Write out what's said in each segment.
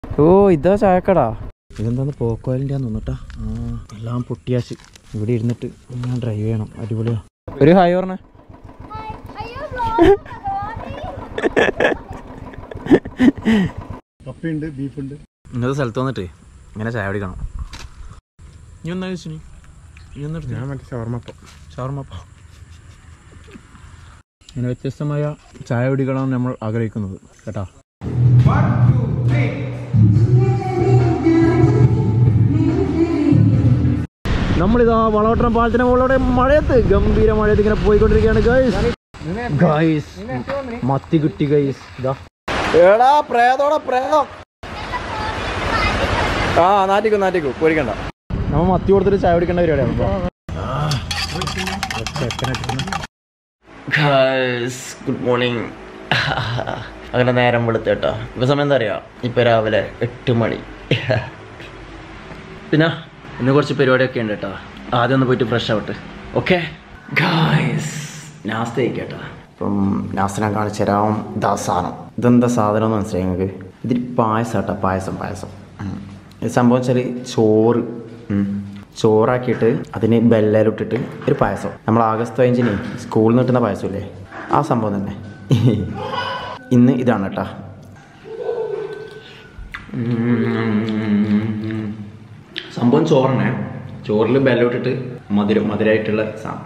ഓ ഇതാ ചായക്കടാ ഇതെന്താന്ന് പോക്കോയിലിൻ്റെ തോന്നിട്ടാ ആ എല്ലാം പൊട്ടിയാച്ച് ഇവിടെ ഇരുന്നിട്ട് ഇങ്ങനെ ഡ്രൈവ് ചെയ്യണം അടിപൊളിയാ ഒരു ഹായ് പറഞ്ഞേ കപ്പയുണ്ട് ബീഫുണ്ട് ഇന്നത്തെ സ്ഥലത്ത് വന്നിട്ട് ഇങ്ങനെ ചായ കുടിക്കണം നീ ഒന്നാ ചോദിച്ചു നീ ഒന്നെടുത്ത് ഞാൻ മറ്റേ ഷവർമ്മപ്പം ഷവർമ്മപ്പ ഇങ്ങനെ വ്യത്യസ്തമായ ചായ കുടികളാണ് നമ്മൾ ആഗ്രഹിക്കുന്നത് കേട്ടാ നമ്മളിതാ വളവട്ടണം പാലത്തിന് മുകളിലൂടെ മഴയത്ത് ഗംഭീര മഴയത്ത് ഇങ്ങനെ പോയിക്കൊണ്ടിരിക്കുകയാണ് ഗൈസ് ഗൈസ് മത്തി കിട്ടി ഗൈസ് ഇതാ എടാ പ്രേതോടെ പ്രേതം ആ നാട്ടിക്കോ നാട്ടിക്കോ പേടിക്കണ്ട നമ്മ മത്തി കൊടുത്തിട്ട് ചായ കുടിക്കേണ്ട പരിപാടിയാണ് ഗുഡ് മോർണിംഗ് അങ്ങനെ നേരം വെളുത്തേട്ടോ ഇപ്പൊ സമയം എന്താ അറിയാ ഇപ്പൊ രാവിലെ എട്ട് മണി പിന്നെ ഇന്ന് കുറച്ച് പരിപാടിയൊക്കെ ഉണ്ട് കേട്ടോ ആദ്യം ഒന്ന് പോയിട്ട് ഫ്രഷ് ആവട്ടെ ഓക്കെ ഗായ്സ് നാസ്ത കഴിക്കട്ടോ ഇപ്പം നാസ്ത ഞാൻ കാണിച്ചു തരാം ഇതാ സാധനം ഇതെന്താ സാധനം എന്ന് മനസ്സിലായി നിങ്ങൾക്ക് ഇതിൽ പായസം കേട്ടോ പായസം പായസം ഉം. ഇത് സംഭവം വെച്ചാൽ ചോറ് ഉം. ചോറാക്കിയിട്ട് അതിന് ബെല്ലയിലിട്ടിട്ട് ഒരു പായസം നമ്മൾ ആഗസ്റ്റ് പതിനഞ്ചിന് സ്കൂളിൽ നിന്ന് കിട്ടുന്ന പായസമില്ലേ ആ സംഭവം തന്നെ ഇന്ന് ഇതാണ് കേട്ടോ സംഭവം ചോറന്നെ ചോറിൽ ബെല്ലോട്ടിട്ട് മധുരം മധുരമായിട്ടുള്ള സാധനം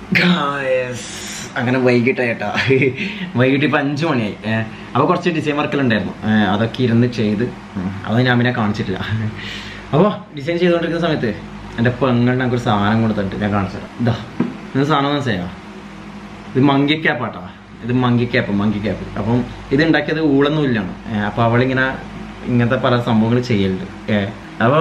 Guys, അങ്ങനെ വൈകിട്ടായിട്ടാ വൈകിട്ട് ഇപ്പം അഞ്ച് മണിയായി ഏഹ് അപ്പോൾ കുറച്ച് ഡിസൈൻ വർക്കുകളുണ്ടായിരുന്നു ഏഹ് അതൊക്കെ ഇരുന്ന് ചെയ്ത് ഉം, അത് ഞാൻ പിന്നെ കാണിച്ചിട്ടില്ല അപ്പോൾ ഡിസൈൻ ചെയ്തുകൊണ്ടിരിക്കുന്ന സമയത്ത് എൻ്റെ പെങ്ങളുടെ ഞങ്ങൾക്ക് ഒരു സാധനം കൊടുത്തിട്ട് ഞാൻ കാണിച്ചു തരാം ഇതാ ഇത് സാധനം മനസ്സിലായോ ഇത് മങ്കി ക്യാപ്പാട്ടാ ഇത് മങ്കി ക്യാപ്പ് മങ്കി ക്യാപ്പ് അപ്പം ഇത് ഉണ്ടാക്കിയത് ഊളൊന്നുമില്ലാണ് അപ്പോൾ അവളിങ്ങനെ ഇങ്ങനത്തെ പല സംഭവങ്ങൾ ചെയ്യലുണ്ട് ഏ അപ്പോൾ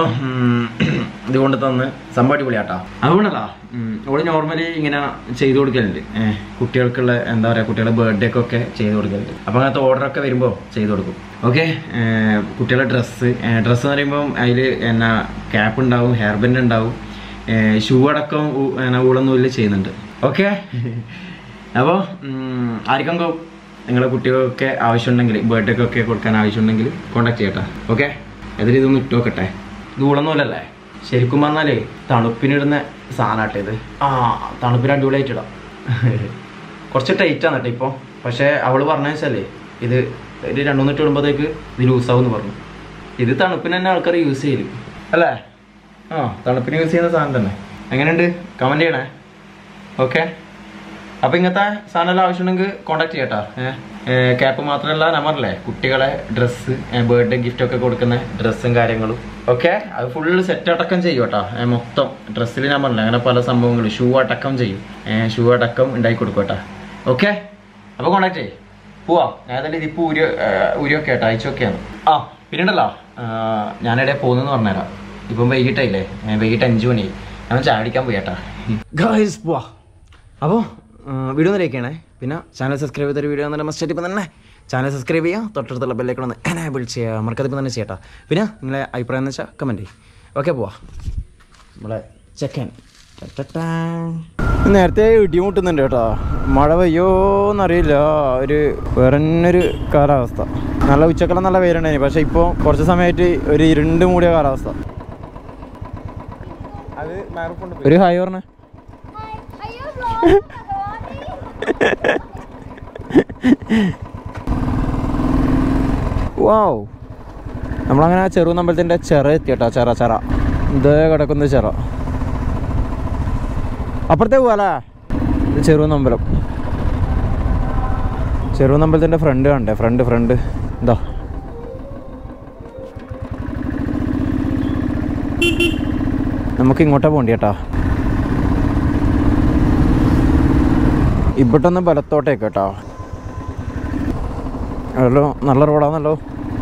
ഇത് കൊണ്ട് തന്ന് സംഭവം അടിപൊളിയാട്ടാ അതുകൊണ്ടല്ല അവള് നോർമലി ഇങ്ങനെ ചെയ്തു കൊടുക്കലുണ്ട് ഏ കുട്ടികൾക്കുള്ള എന്താ പറയുക കുട്ടികളുടെ ബർത്ത്ഡേ ഒക്കെ ചെയ്തു കൊടുക്കലുണ്ട് അപ്പോൾ അങ്ങനത്തെ ഓർഡറൊക്കെ വരുമ്പോൾ ചെയ്തു കൊടുക്കും ഓക്കെ കുട്ടികളുടെ ഡ്രസ്സ് ഡ്രസ്സ് എന്ന് പറയുമ്പോൾ അതിൽ എന്നാ ക്യാപ്പ് ഉണ്ടാവും ഹെയർ ബാൻഡ് ഉണ്ടാവും ഷൂ അടക്കം ഊ- എന്നാ ഊളനൂലിൽ ചെയ്യുന്നുണ്ട് ഓക്കെ അപ്പോൾ ആർക്കെങ്കിലും നിങ്ങളെ കുട്ടികൾക്കൊക്കെ ആവശ്യമുണ്ടെങ്കിൽ ബർത്ത്ഡേക്കൊക്കെ കൊടുക്കാൻ ആവശ്യമുണ്ടെങ്കിൽ കോൺടാക്ട് ചെയ്യട്ടെ ഓക്കെ എന്നിട്ട് ഇതൊന്ന് ഇട്ട് നോക്കട്ടെ ഇത് ഊളനൂലല്ലേ ശരിക്കും പറഞ്ഞാലേ തണുപ്പിനിടുന്ന സാധനമാട്ടെ ഇത് ആ തണുപ്പിന് അടിപൊളിയായിട്ടിടാം കുറച്ച് ടൈറ്റ് ആണ് കേട്ടോ ഇപ്പോൾ പക്ഷേ അവള് പറഞ്ഞ വെച്ചാലേ ഇത് ഒരു രണ്ടു മൂന്നിട്ട് ഇടുമ്പോഴത്തേക്ക് ഇത് ലൂസാവും എന്ന് പറഞ്ഞു ഇത് തണുപ്പിന് തന്നെ ആൾക്കാർ യൂസ് ചെയ്യല് അല്ലേ ആ തണുപ്പിന് യൂസ് ചെയ്യുന്ന സാധനം തന്നെ എങ്ങനെയുണ്ട് കമൻറ്റ് ചെയ്യണേ ഓക്കെ അപ്പോൾ ഇങ്ങനത്തെ സാധനം ആവശ്യമുണ്ടെങ്കിൽ കോൺടാക്ട് ചെയ്യട്ടാ ക്യാപ്പ് മാത്രമല്ല നമ്പറല്ലേ കുട്ടികളെ ഡ്രസ്സ് ബർത്ത്ഡേ ഗിഫ്റ്റ് ഒക്കെ കൊടുക്കുന്ന ഡ്രസ്സും കാര്യങ്ങളും ഓക്കെ അത് ഫുള്ള് സെറ്റ് അടക്കം ചെയ്യും കേട്ടോ ഏ, മൊത്തം ഡ്രസ്സിൽ ഞാൻ പറഞ്ഞില്ല അങ്ങനെ പല സംഭവങ്ങൾ ഷൂ അടക്കം ചെയ്യും ഷൂ അടക്കം ഉണ്ടാക്കി കൊടുക്കും കേട്ടോ ഓക്കെ അപ്പോൾ കോൺടാക്ട് ചെയ്യും പോവാ ഞാൻ ഏതായാലും ഇതിപ്പോൾ ഊരി ഊരിയൊക്കെ കേട്ടോ അയച്ചൊക്കെയാണ് ആ പിന്നീടല്ലോ ഞാനിടെ പോകുന്നെന്ന് പറഞ്ഞുതരാം ഇപ്പം വൈകിട്ടായില്ലേ ഏ, വൈകിട്ട് അഞ്ച് മണിയായി ഞാൻ ചായ അടിക്കാൻ പോയി കേട്ടാ ഗായ്സ് പോവാ അപ്പോൾ വീഡിയോ ഒന്ന് ലൈക്ക് ചെയ്യണേ പിന്നെ ചാനൽ സബ്സ്ക്രൈബ് ചെയ്തൊരു വീഡിയോ തന്നെ മസ്റ്റ് ഇപ്പം തന്നെ ചാനൽ സബ്സ്ക്രൈബ് ചെയ്യുക തൊട്ടടുത്തുള്ള ബെല്ലേക്ക് ഒന്ന് എനേബിൾ ചെയ്യുക മറക്കാതിപ്പം തന്നെ ചെയ്യട്ടാ പിന്നെ നിങ്ങളെ അഭിപ്രായം എന്ന് വെച്ചാൽ കമൻറ്റ് ചെയ്യും ഓക്കെ പോവാ നമ്മളെ ചെക്കൻ നേരത്തെ ഇടിമുട്ടുന്നുണ്ട് കേട്ടോ മഴ പെയ്യോന്നറിയില്ല ഒരു വേറെന്നൊരു കാലാവസ്ഥ നല്ല ഉച്ചക്കെല്ലാം നല്ല വെയിലുണ്ടായിരുന്നു പക്ഷേ ഇപ്പോൾ കുറച്ച് സമയമായിട്ട് ഒരു ഇരുണ്ട് മൂടിയ കാലാവസ്ഥ അത് മാറിക്കൊണ്ട് ഒരു ഹായ് പറഞ്ഞേ വാവ് നമ്മളങ്ങനെ ആ ചെറു അമ്പലത്തിൻ്റെ ചെറ എത്തി കേട്ടോ ചെറ ചെറ ഇത് കിടക്കുന്ന ചെറ അപ്പുറത്തേ പോവാലേ ഇത് ചെറുവന്നമ്പലം ചെറുവന്നമ്പലത്തിൻ്റെ ഫ്രണ്ട് കണ്ടേ ഫ്രണ്ട് ഫ്രണ്ട് എന്താ നമുക്ക് ഇങ്ങോട്ടാ പോണ്ടി കേട്ടാ ഇവിട്ടൊന്ന് ബലത്തോട്ടേക്ക് കേട്ടോ ഹലോ നല്ല റോഡാന്നല്ലോ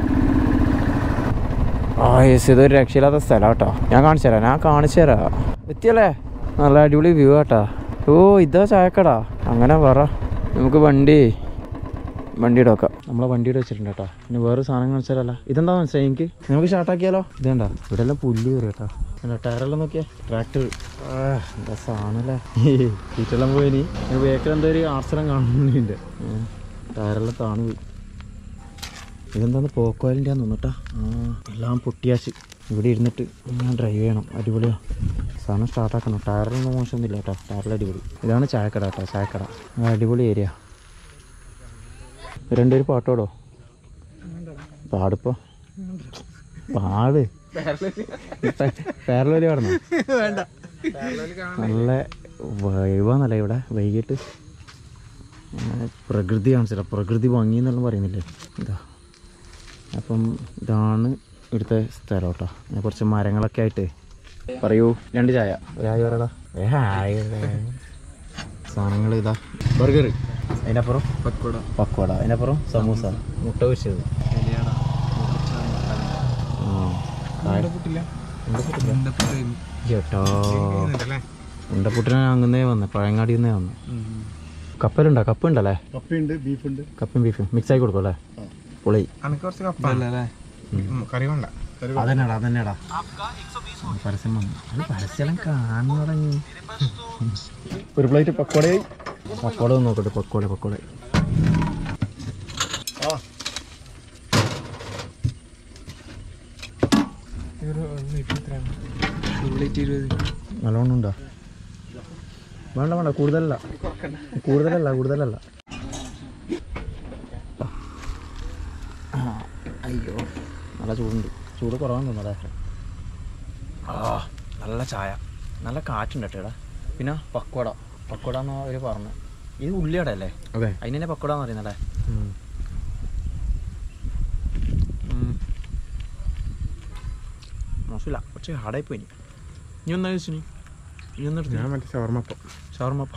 ആ യെസ് ഇതൊരു രക്ഷയില്ലാത്ത സ്ഥലം കേട്ടോ ഞാൻ കാണിച്ചു തരാം ഞാൻ കാണിച്ചു തരാം എത്തിയല്ലേ നല്ല അടിപൊളി വ്യൂ കേട്ടാ ഓ ഇതാ ചായക്കടാ അങ്ങനെ പറ നമുക്ക് വണ്ടി വണ്ടിയുടെ വെക്കാം നമ്മളെ വണ്ടിയുടെ വെച്ചിട്ടുണ്ട് കേട്ടോ പിന്നെ വേറെ സാധനം കാണിച്ചാലല്ല ഇതെന്താ മനസ്സിലായി എനിക്ക് നമുക്ക് സ്റ്റാർട്ടാക്കിയാലോ ഇതെന്താ ഇവിടെ എല്ലാം പുല്ല് കയറി കേട്ടോ അല്ല ടയറെല്ലാം നോക്കിയാ ട്രാക്ടർ എന്താ സാധനല്ലേ സീറ്റെല്ലാം പോയിനി ബേക്കിൽ എന്തോ ഒരു ആർസലം കാണുന്നുണ്ട് ടയറെല്ലാം താണു പോയി ഇതെന്താന്ന് പോക്കോയിലിൻ്റെ തോന്നിട്ടാ ആ എല്ലാം പൊട്ടിയാച്ച് ഇവിടെ ഇരുന്നിട്ട് ഞാൻ ഡ്രൈവ് ചെയ്യണം അടിപൊളിയാ സാധനം സ്റ്റാർട്ടാക്കണം ടയറിനൊന്നും മോശമൊന്നുമില്ല കേട്ടോ ടയറിൽ അടിപൊളി ഇതാണ് ചായക്കട കേട്ടോ ചായക്കട ആ, അടിപൊളി ഏരിയ രണ്ടുപേര് പാട്ടോടോ പാടിപ്പോ പാട് പേരലോലി പാടണോ വേണ്ട നല്ല വൈവാന്നല്ലേ ഇവിടെ വൈകിട്ട് അങ്ങനെ പ്രകൃതി കാണിച്ചില്ല പ്രകൃതി ഭംഗി എന്നെല്ലാം പറയുന്നില്ലേ ഇതാ അപ്പം ഇതാണ് ഇവിടുത്തെ സ്ഥലം കേട്ടോ പിന്നെ കുറച്ച് മരങ്ങളൊക്കെ ആയിട്ട് പറയൂ രണ്ട് ചായ ഒരായി പറയടാ ഏ ഹായ് സാധനങ്ങൾ ഇതാ ബർഗർ അതിനപ്പുറം പക്കോട പക്കോട അതിനപ്പുറം സമൂസ മുട്ട പൊരിച്ചത് ആ കായ- പുട്ടില്ല ഉണ്ടപ്പുട്ടില്ല. ചേട്ടാ ഉണ്ടപ്പുട്ടിനെ അങ്ങന്നേ വന്ന് പഴങ്ങാടി നിന്നേ വന്ന് കപ്പലുണ്ടോ കപ്പ ഉണ്ടല്ലേ കപ്പയുണ്ട് ബീഫുണ്ട് കപ്പയും ബീഫും മിക്സ് ആയി കൊടുക്കും അല്ലേ പൊളി അനക്ക് കുറച്ച് കപ്പല്ലേ കറി വേണ്ട അതന്നെടാ അതന്നെടാ പരസ്യം വന്നു അത് പരസ്യം കാണു തുടങ്ങി ഒരു പ്ലേറ്റ് പക്കോടയായി പക്കോട ഒന്ന് നോക്കട്ടെ പക്കോട പക്കോട നല്ലോണം ഉണ്ടോ വേണ്ട വേണ്ട കൂടുതലല്ല കൂടുതലല്ല കൂടുതലല്ല അയ്യോ നല്ല ചൂടുണ്ട് ചൂട് കുറവാന്ന് തോന്നല്ലേ ആ നല്ല ചായ നല്ല കാറ്റുണ്ട് കേട്ടോ പിന്നെ പക്കോട പക്കോട എന്ന് അവർ പറഞ്ഞു ഇത് ഉള്ളിയട അല്ലേ അതെ അതിന് തന്നെ പക്കോട എന്ന് പറയുന്നല്ലേ മോശമില്ല പക്ഷേ ഹാർഡായി പോയി നീ ഒന്നാ ചോദിച്ചു നീ നീ ഞാൻ ഒന്നെടുത്ത് മറ്റേ ഷവർമ്മപ്പം ഷവർമ്മപ്പ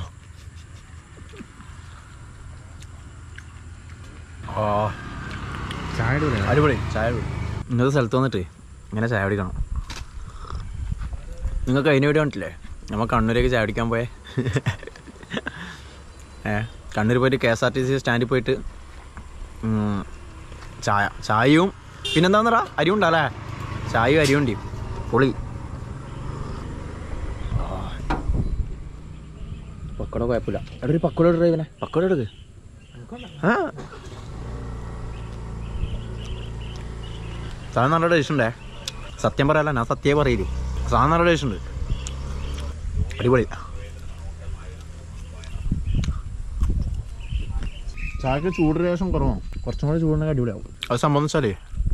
ആ ചായ ഇടൂലേ അടിപൊളി ചായ കുടി ഇന്നത്തെ സ്ഥലത്ത് വന്നിട്ട് ഇങ്ങനെ ചായ കുടിക്കണം നിങ്ങൾക്ക് അതിന് വേണ്ടി വന്നിട്ടില്ലേ നമ്മൾ കണ്ണൂരേക്ക് ചായ കുടിക്കാൻ പോയേ ഏ കണ്ണൂർ പോയിട്ട് K S R T C സ്റ്റാൻഡിൽ പോയിട്ട് ഉം, ചായ ചായയും പിന്നെന്താന്നറാ അരിയും ഉണ്ടല്ലേ ചായയും അരിയും ഉണ്ട് പൊളി ആ. പക്കോട കുഴപ്പമില്ല എവിടെ ഒരു പക്കോട ഡ്രൈവിനെ പക്കോട എടുക്ക് ആ സാധനം നല്ല ടേസ്റ്റ് ഉണ്ടേ സത്യം പറയാല്ല ഞാൻ സത്യമേ പറയില്ലേ സാധനം നല്ല ടേസ്റ്റ് ഉണ്ട് അടിപൊളി ചായക്ക് ചൂട് രേഷം കുറവാണ് കുറച്ചും കൂടെ ചൂടുണ്ടെങ്കിൽ അടിപൊളിയാവും അത് സംഭവം വെച്ചാലേ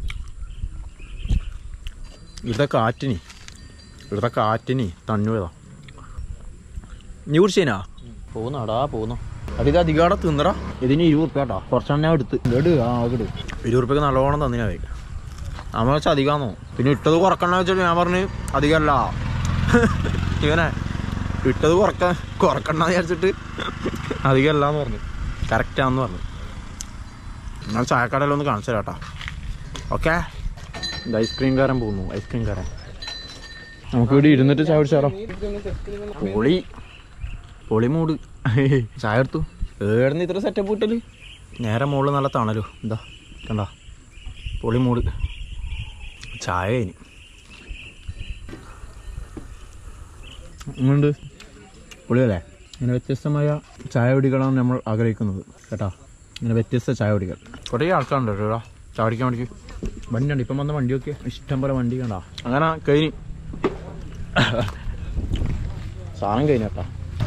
ഇവിടുത്തെ കാറ്റിനി ഇവിടുത്തെ കാറ്റിനി തണ്ണുവേതാ നീ കുടിച്ചേനാ പോന്നാടാ പോന്നു അത് ഇത് അധികാടെ തിന്നടാ ഇതിന് ഇരുപത് ഉറുപ്പ്യ കേട്ടോ കുറച്ചെണ്ണ ഞാൻ എടുത്ത് ഇട് ആ ഇട് ഇരുപത് ഉറുപ്പ്യക്ക് നല്ലോണം തന്നിനാ പോയി നമ്മൾ വെച്ചാൽ അധികമാണോ പിന്നെ ഇട്ടത് കുറക്കണ്ട വെച്ചിട്ട് ഞാൻ പറഞ്ഞ് അധികമല്ല ഇവനെ ഇട്ടത് കുറക്കാൻ കുറക്കണ്ട വിചാരിച്ചിട്ട് അധികമല്ല എന്ന് പറഞ്ഞു കറക്റ്റാന്ന് പറഞ്ഞു എന്നാൽ ചായക്കടയിലൊന്ന് കാണിച്ചു തരാം കേട്ടോ ഓക്കെ ഇത് ഐസ്ക്രീം കാരൻ പോകുന്നു ഐസ്ക്രീം കാരൻ നമുക്ക് ഇവിടെ ഇരുന്നിട്ട് ചായ കുടിച്ചാലോ പൊളി പൊളി മൂട് ചായ എടുത്തു ഏടുന്ന് ഇത്ര സെറ്റപ്പ് കിട്ടല് നേരെ മുകളിൽ നല്ല തണലോ എന്താ കണ്ട പൊളി മൂട് ചായ കഴിഞ്ഞു ഇങ്ങോട്ട് പൊളിയല്ലേ ഇങ്ങനെ വ്യത്യസ്തമായ ചായ കുടികളാണ് നമ്മൾ ആഗ്രഹിക്കുന്നത് കേട്ടോ ഇങ്ങനെ വ്യത്യസ്ത ചായ കുടികൾ കുറേ ആൾക്കാരുണ്ട് കേട്ടോ ഇവിടെ ചായ കുടിക്കാൻ വേണ്ടി വണ്ടിയുണ്ട് ഇപ്പം വന്ന വണ്ടിയൊക്കെ ഇഷ്ടം പോലെ വണ്ടി കണ്ടാ അങ്ങനെ കഴിഞ്ഞ് സാധനം കഴിഞ്ഞ കേട്ടോ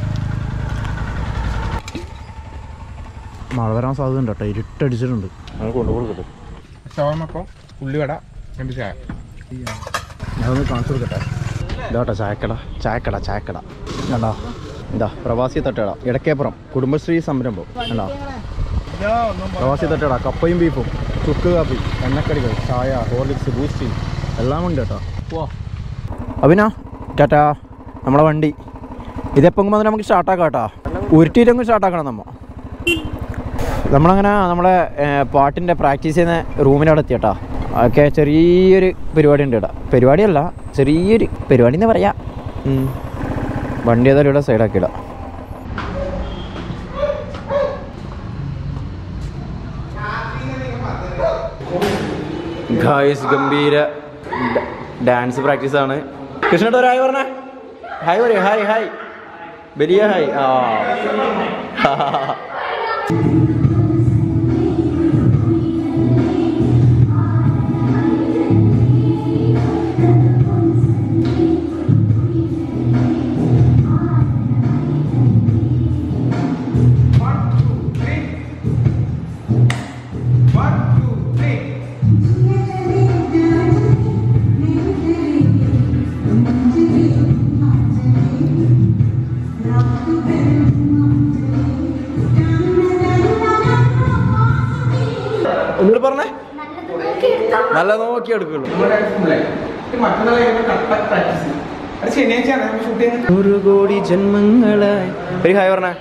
മഴ വരാൻ സാധ്യത ഉണ്ട് കേട്ടോ ഇരുട്ടടിച്ചിട്ടുണ്ട് അത് കൊണ്ടുപോകട്ടെ ഷവർമ്മപ്പം ഉള്ളിവട രണ്ട് ചായ ഞാനൊന്ന് കാണിച്ചു കൊടുക്കട്ടെ ഇതാട്ടോ ചായക്കട ചായക്കട ചായക്കട കണ്ടാ എന്താ പ്രവാസി തട്ടുകട ഇടക്കേപ്പുറം കുടുംബശ്രീ സംരംഭം കണ്ടാ പ്രവാസി തട്ടുകട കപ്പയും ബീഫും ചുക്ക് കാപ്പി എണ്ണക്കടികൾ ചായ ഹോർലിക്സ് ബൂസ്റ്റ് എല്ലാം ഉണ്ട് കേട്ടോ പോവാ അഭിന ടാറ്റാ നമ്മളെ വണ്ടി ഇതെപ്പം വന്നിട്ട് നമുക്ക് സ്റ്റാർട്ടാക്കാം കേട്ടോ ഉരുട്ടിയിട്ടങ്ങ് സ്റ്റാർട്ടാക്കണം നമ്മ നമ്മളങ്ങനെ നമ്മളെ ഏർ, പാട്ടിൻ്റെ പ്രാക്ടീസ് ചെയ്യുന്ന റൂമിനവിടെ എത്തിയട്ടാ ഒക്കെ ചെറിയൊരു പരിപാടി ഉണ്ട് ഇവിടെ പരിപാടിയല്ല ചെറിയൊരു പരിപാടി എന്ന് പറയാം ഉം. വണ്ടി ഏതായാലും ഇവിടെ സൈഡാക്കി ഇടാം ഗായ്സ് ഗംഭീര ഡാൻസ് പ്രാക്ടീസ് ആണ് കൃഷ്ണട്ട് ഒരു ഹായ് പറഞ്ഞേ ഹായ് പറയൂ ഹായ് ഹായ് വലിയ ഹായ് ആ പോലെ നോക്കി എടുക്കുള്ളൂ ശനിയാഴ്ചയാണ് ഷൂട്ട് ചെയ്യുന്നത് ഒരു കോടി ജന്മങ്ങളായി ഒരു ഹായ് പറഞ്ഞ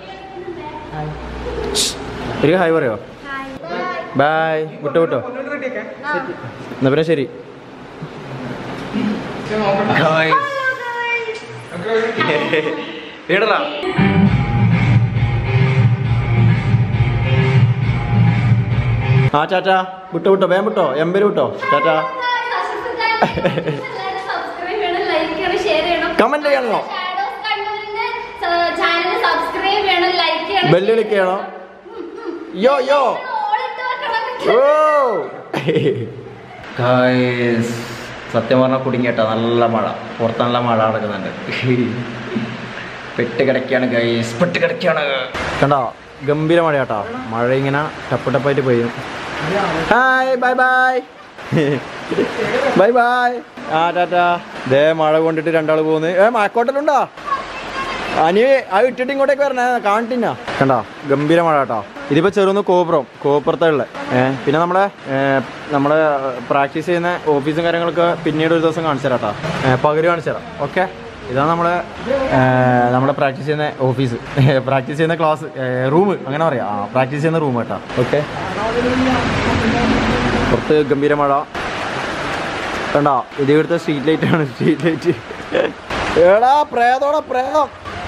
ഒരു ഹായ് പറയോ ബായ് വിട്ടോ വിട്ടോ എന്നാ പിന്നെ ശരി ഇടറാ ആ ചാച്ചാ വിട്ടോ വിട്ടോ വേം വിട്ടോ എമ്പര് വിട്ടോ ചാച്ചാ സബ്സ്ക്രൈബ് ചെയ്യണം ലൈക്ക് ചെയ്യണം ഷെയർ ചെയ്യണം കമന്റ് ചെയ്യണോ ഷാഡോസ് കണ്ണൂരിന്റെ ചാനൽ സബ്സ്ക്രൈബ് ചെയ്യണം ലൈക്ക് ചെയ്യണം ബെല്ല് വിളിക്കണോ യോ യോ ഓളിട്ട് വെക്കണം ഓ ഗായ്സ് സത്യം പറഞ്ഞാൽ കുടുങ്ങിയേട്ടാ നല്ല മഴ പുറത്ത് നല്ല മഴ നടക്കുന്നുണ്ട് പെട്ട് കിടക്കുകയാണ് ഗൈസ് പെട്ട് കിടക്കുകയാണ് കണ്ടോ ഗംഭീര മഴ കേട്ടോ മഴ ഇങ്ങനെ ടപ്പ് ടപ്പായിട്ട് പെയ്യും hi bye bye bye bye ആ ടാറ്റാ ദേ മഴ കൊണ്ടിട്ട് രണ്ടാൾ പോകുന്നു ഏ മഴക്കോട്ടലുണ്ടോ അനി ആ ഇട്ടിട്ട് ഇങ്ങോട്ടേക്ക് വരണേ കാണിട്ടില്ല കണ്ടോ ഗംഭീര മഴ കേട്ടോ ഇതിപ്പോ ചെറുന്ന് കോപ്പുറം കോപ്പുറത്തെ ഉള്ള ഏഹ് പിന്നെ നമ്മളെ ഏഹ്, നമ്മളെ പ്രാക്ടീസ് ചെയ്യുന്ന ഓഫീസും കാര്യങ്ങളൊക്കെ പിന്നീട് ഒരു ദിവസം കാണിച്ചു തരാം കേട്ടോ ഏഹ്, പകല് കാണിച്ചു തരാം ഓക്കെ ഇതാണ് നമ്മളെ ഏഹ്, നമ്മളെ പ്രാക്ടീസ് ചെയ്യുന്ന ഓഫീസ് പ്രാക്ടീസ് ചെയ്യുന്ന ക്ലാസ് റൂം അങ്ങനെ പറയാം ആ പ്രാക്ടീസ് ചെയ്യുന്ന റൂം കേട്ടോ ഓക്കെ പുറത്ത് ഗംഭീര മഴ കണ്ടോ ഇത് ഇവിടുത്തെ സ്ട്രീറ്റ് ലൈറ്റ് ആണ് സ്ട്രീറ്റ് ലൈറ്റ് എടാ പ്രേതോടാ പ്രേതം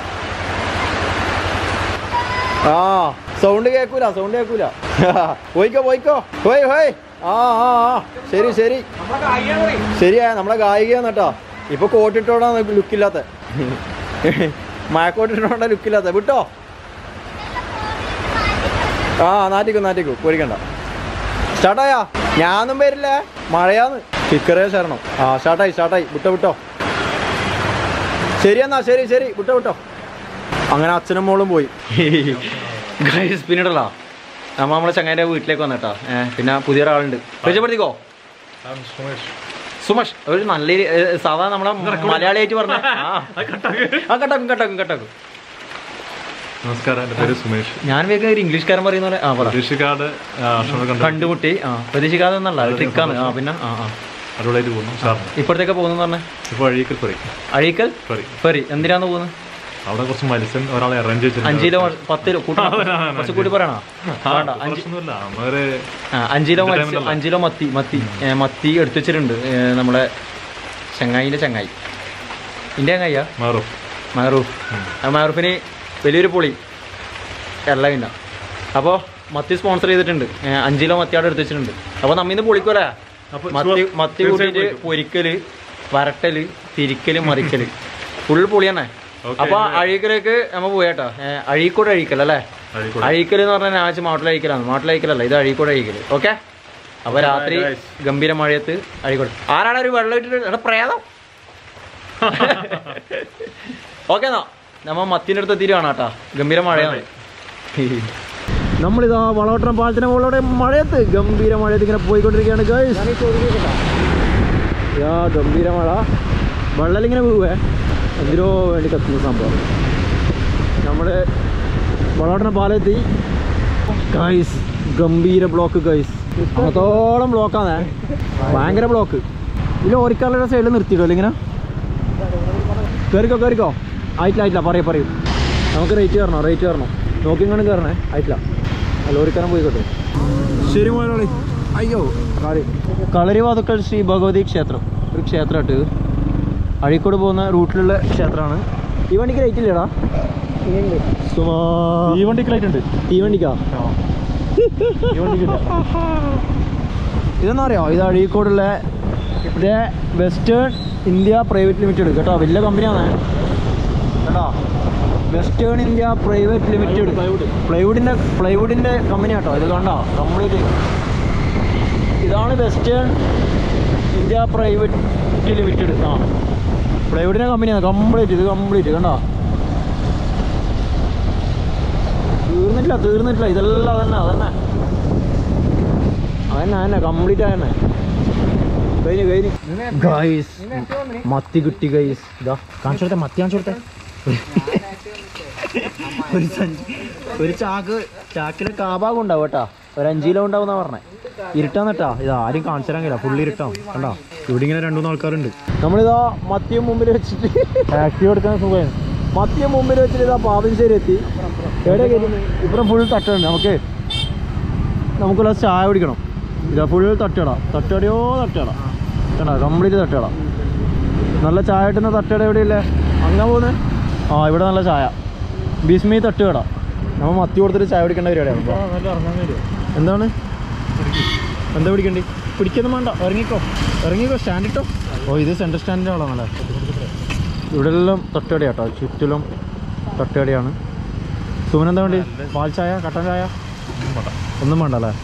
ആ സൗണ്ട് കേക്കൂല സൗണ്ട് കേക്കൂല പോയിക്കോ പോയിക്കോ പോയി പോയി ആ ആ ആ ശരി ശരി ശരിയാ നമ്മളെ ഗായികയാണ് കേട്ടോ ഇപ്പൊ കോട്ടിട്ടോടാ ലുക്കില്ലാത്ത മഴക്കോട്ടിട്ടോണ്ടാ ലുക്കില്ലാത്ത വിട്ടോ ആ നാറ്റിക്കോ നാറ്റിക്കോ പേടിക്കണ്ട സ്റ്റാർട്ടായാ ഞാനും വരില്ലേ മഴയാന്ന് സ്റ്റിക്കറേ ചേരണം ആ സ്റ്റാർട്ടായി സ്റ്റാർട്ടായി വിട്ടോ വിട്ടോ ശരി എന്നാ ശരി ശരി വിട്ടോ വിട്ടോ അങ്ങനെ അച്ഛനും മോളും പോയി ഗൈസ് പിന്നീടല്ലോ നമ്മ നമ്മളെ ചങ്ങാൻ്റെ വീട്ടിലേക്ക് വന്നിട്ടാ ഏഹ് പിന്നെ പുതിയൊരാളുണ്ട് പരിചയപ്പെടുത്തിക്കോ സുമേഷ് ഒരു നല്ല രീതി- ഏ, സാധാരണ നമ്മളെ മലയാളിയായിട്ട് പറഞ്ഞ ആ ആ, കട്ടാക്കും കട്ടാക്കും കട്ടാക്കും നമസ്കാരം എൻ്റെ പേര് സുമേഷ് ഞാൻ വേഗം ഒരു ഇംഗ്ലീഷ്കാരൻ പറയുന്ന പോലെ ആ പറ ഋഷിക്കാട് അക്ഷരം കണ്ട് കണ്ടുമുട്ടി ആ പ്രതീക്ഷിക്കാതെ ഒന്നല്ല ഒരു ട്രിക്കാണ് ആ പിന്നെ ആ ആ അടിപൊളിയായിട്ട് പോകുന്നു സാറിന് ഇപ്പോഴത്തേക്ക് പോകുന്നു പറഞ്ഞേ ഇപ്പോൾ Azhikkal ferry Azhikkal ferry ferry എന്തിനാന്ന് പോകുന്നത് അവിടെ കുറച്ച് മത്സ്യം ഒരാളെ അറേഞ്ച് അഞ്ച് കിലോ പത്ത് കിലോ കൂട്ടണം കുറച്ച് കൂടി പറയണോ വേണ്ട അഞ്ച് പ്രശ്നമൊന്നുമില്ല അവര് ആ, അഞ്ച് കിലോ മത്സ്യം Entertainment അഞ്ച് കിലോ മത്തി മത്തി ഏ, മത്തി എടുത്തു വെച്ചിട്ടുണ്ട് ഏ, നമ്മളെ ചങ്ങായിൻ്റെ ചങ്ങായി ഇൻ്റെ ചങ്ങായിയാ മാറും മഹറൂഫ് ആ മഹറൂഫിന് വലിയൊരു പൊളി അല്ല പിന്നെ അപ്പോൾ മത്തി സ്പോൺസർ ചെയ്തിട്ടുണ്ട് ഏ, അഞ്ച് കിലോ മത്തി അവിടെ എടുത്ത് വെച്ചിട്ടുണ്ട് അപ്പോൾ നമ്മിന്ന് പൊളിക്കൂലേ അപ്പൊ മത്തി ചുവ- മത്തി തീർച്ചയായും കൂട്ടിയിട്ട് പൊളിക്കും. പൊരിക്കല് വരട്ടല് തിരിക്കല് മറിക്കല് ഫുൾ പൊളി തന്നെ Okay, അപ്പൊ ഇനി- അഴീക്കലേക്ക് നമ്മ പോയേട്ടാ അഴീക്കോട് അഴീക്കൽ അല്ലേ അഴീക്കോട്. അഴീക്കൽ എന്ന് പറഞ്ഞാൽ ഞാച്ച് മാട്ടിൽ അഴിക്കലാണ് മാട്ടിൽ അഴിക്കലല്ല ഇത് അഴീക്കോട് അഴിക്കൽ ഓക്കെ അപ്പൊ രാത്രി guys. ഗംഭീര മഴയത്ത് അഴീക്കോട് ആരാണ് ഒരു വെള്ളം ഇട്ടിട്ട് എടാ പ്രേതം ഓക്കെ എന്നാ നമ്മ മത്തിന്റെ അടുത്ത് എത്തിയിട്ട് കാണാം കേട്ടാ ഗംഭീര മഴയാണ് നമ്മളിതാ വളവട്ടണം പാലത്തിന് മുകളിലൂടെ മഴയത്ത് ഗംഭീര മഴയത്ത് ഇങ്ങനെ പോയിക്കൊണ്ടിരിക്കുകയാണ് ഗൈസ് യാ ഗംഭീര മഴ വെള്ളം ഇങ്ങനെ വീവേ എന്തിനോ വേണ്ടി കത്തുന്ന സംഭവം നമ്മുടെ വളവട്ടണം പാലത്തി ഗൈസ് ഗംഭീര ബ്ലോക്ക് ഗൈസ് അത്തോളം ബ്ലോക്കാണേ ഭയങ്കര ബ്ലോക്ക് ഈ ലോറിക്കാരുടെ സൈഡിൽ നിർത്തിയിടുമല്ലോ ഇങ്ങനെ കയറിക്കോ കയറിക്കോ ആയിട്ടില്ല ആയിട്ടില്ല പറയൂ പറയൂ നമുക്ക് റേറ്റ് കയറണോ റേറ്റ് കയറണോ നോക്കിങ്ങാനും കയറണേ ആയിട്ടില്ല ആ ലോറിക്കാരൻ പോയിക്കോട്ടെ ശരി മോനോളി അയ്യോ കളി കളരി വാതുക്കൽ ശ്രീ ഭഗവതി ക്ഷേത്രം ഒരു ക്ഷേത്രമായിട്ട് അഴീക്കോട് പോകുന്ന റൂട്ടിലുള്ള ക്ഷേത്രമാണ് ഈ വണ്ടിക്ക് റേറ്റ് ഇല്ലടാ സുമാ ഈ വണ്ടിക്ക് ലൈറ്റ് ഉണ്ട് തീവണ്ടിക്കാ ഈ വണ്ടിക്കില്ല ഇതെന്താ അറിയോ ഇത് അഴീക്കോടുള്ള ഇത് വെസ്റ്റേൺ ഇന്ത്യ പ്രൈവറ്റ് ലിമിറ്റഡ് കേട്ടോ വലിയ കമ്പനിയാണ് കേട്ടോ വെസ്റ്റേൺ ഇന്ത്യ പ്രൈവറ്റ് ലിമിറ്റഡ് പ്ലൈവുഡിൻ്റെ പ്ലൈവുഡിൻ്റെ കമ്പനി കേട്ടോ ഇത് കണ്ടോ കംപ്ലീറ്റ് ഇതാണ് വെസ്റ്റേൺ ഇന്ത്യ പ്രൈവറ്റ് ലിമിറ്റഡ് ആ പ്ലൈവുഡിൻ്റെ കമ്പനിയാണ് കംപ്ലീറ്റ് ഇത് കംപ്ലീറ്റ് കണ്ടോ തീർന്നിട്ടില്ല തീർന്നിട്ടില്ല ഇതെല്ലാം അതന്നെ അതന്നെ അതന്നെ അതന്നെ കംപ്ലീറ്റ് അതന്നെ കഴിഞ്ഞു കഴിഞ്ഞു ഗൈസ് മത്തി കിട്ടി ഗൈസ് ഇതാ കാണിച്ചു കൊടുത്തേ മത്തി കാണിച്ചു കൊടുത്തേ ഒരു സഞ്ചി ഒരു ചാക്ക് ചാക്കിലെ കാഭാഗം ഉണ്ടാവും കേട്ടാ ഒരു അഞ്ച് കിലോ ഉണ്ടാവും എന്നാ പറഞ്ഞേ ഇരുട്ടാന്നട്ടാ ഇത് ആരും കാണിച്ചു തരാൻ കഴിയില്ല ഫുള്ളി ഇരുട്ടാവും കണ്ടാ ഇവിടെ ഇങ്ങനെ രണ്ടു മൂന്ന് ആൾക്കാരുണ്ട് നമ്മളിതാ മദ്യം മുമ്പിൽ വെച്ചിട്ട് ആക്റ്റീവ് എടുക്കാൻ സുഖമാണ് മദ്യം മുമ്പിൽ വെച്ചിട്ട് ഇതാ പാവഞ്ചേരി എത്തി എവിടെ കയറി ഇപ്പുറം ഫുൾ തട്ടുണ്ട് നമുക്ക് നമുക്കുള്ള ചായ കുടിക്കണം ഇതാ ഫുൾ തട്ടുകട തട്ടുകടയോ തട്ടുകട കണ്ട കംപ്ലീറ്റ് തട്ടുകട നല്ല ചായ കിട്ടുന്ന തട്ടുകട എവിടെയില്ലേ അങ്ങനെ പോകുന്നത് ആ ഇവിടെ നല്ല ചായ ബിസ്മി തട്ടുകട നമ്മൾ മത്തി കൊടുത്തിട്ട് ചായ കുടിക്കേണ്ട പരിപാടിയാണ് ഇപ്പൊ. നല്ല ഇറങ്ങാൻ വരുമോ എന്താണ് എന്താ പിടിക്കണ്ടി പിടിക്കൊന്നും വേണ്ട ഇറങ്ങിക്കോ ഇറങ്ങിക്കോ സ്റ്റാൻഡ് ഇട്ടോ ഓ ഇത് സെൻറ്റർ സ്റ്റാൻഡിൻ്റെ ആളാണല്ലേ ഇവിടെ എല്ലാം തട്ടുകടയാട്ടോ ചുറ്റിലും തട്ടുകടയാണ് സുമനെന്താ വേണ്ടി പാൽ ചായ കട്ടൻ ചായ ഒന്നും വേണ്ട അല്ലേ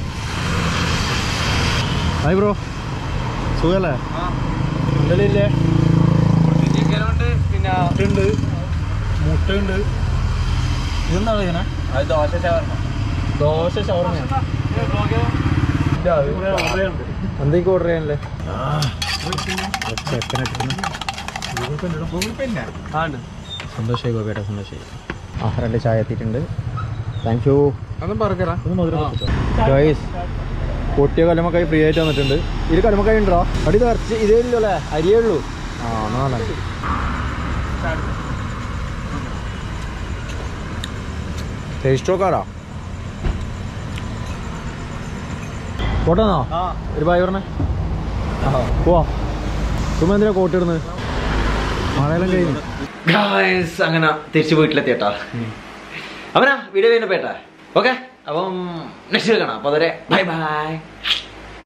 ഹായ് ബ്രോ സുഖല്ലേ എന്തെങ്കിലും ഇല്ലേ ചിക്കനുണ്ട് പിന്നെ മുട്ടുണ്ട് മുട്ടയുണ്ട് ഇതെന്താണ് ഇങ്ങനെ അത് ദോശ ഷവർമ്മ ദോശ ഷവർമ്മ എന്തൊക്കെ ഓർഡർ ചെയ്യാനല്ലേ സന്തോഷമായി ഗോപിയേട്ടാ സന്തോഷമായി ആ രണ്ട് ചായ എത്തിയിട്ടുണ്ട് താങ്ക് യു അതൊന്നും പറക്കറ ഗൈസ് പൊട്ടിയ കലമക്കായി ഫ്രീ ആയിട്ട് വന്നിട്ടുണ്ട് ഇത് കലമക്കായി ഉണ്ടോ അടി നിറച്ച് ഇതേ ഇല്ലല്ലോ അല്ലേ അരിയേ ഉള്ളൂ ആ എന്നാ നല്ല ടേസ്റ്റ് നോക്കാടാ പോട്ടെന്നോ ഒരു ബായ് പറഞ്ഞേ പോവാ ചുമ്മാ എന്തിനാ കോട്ടിടുന്നത് മഴയെല്ലാം കഴിഞ്ഞു ഗായ്സ് അങ്ങനെ തിരിച്ച് വീട്ടിലെത്തിയട്ടാ അവനാ വീഡിയോ കഴിഞ്ഞ പേട്ടാ ഓക്കെ അപ്പം നെക്സ്റ്റ് കാണാം അപ്പോൾ അതുവരെ ബൈ ബൈ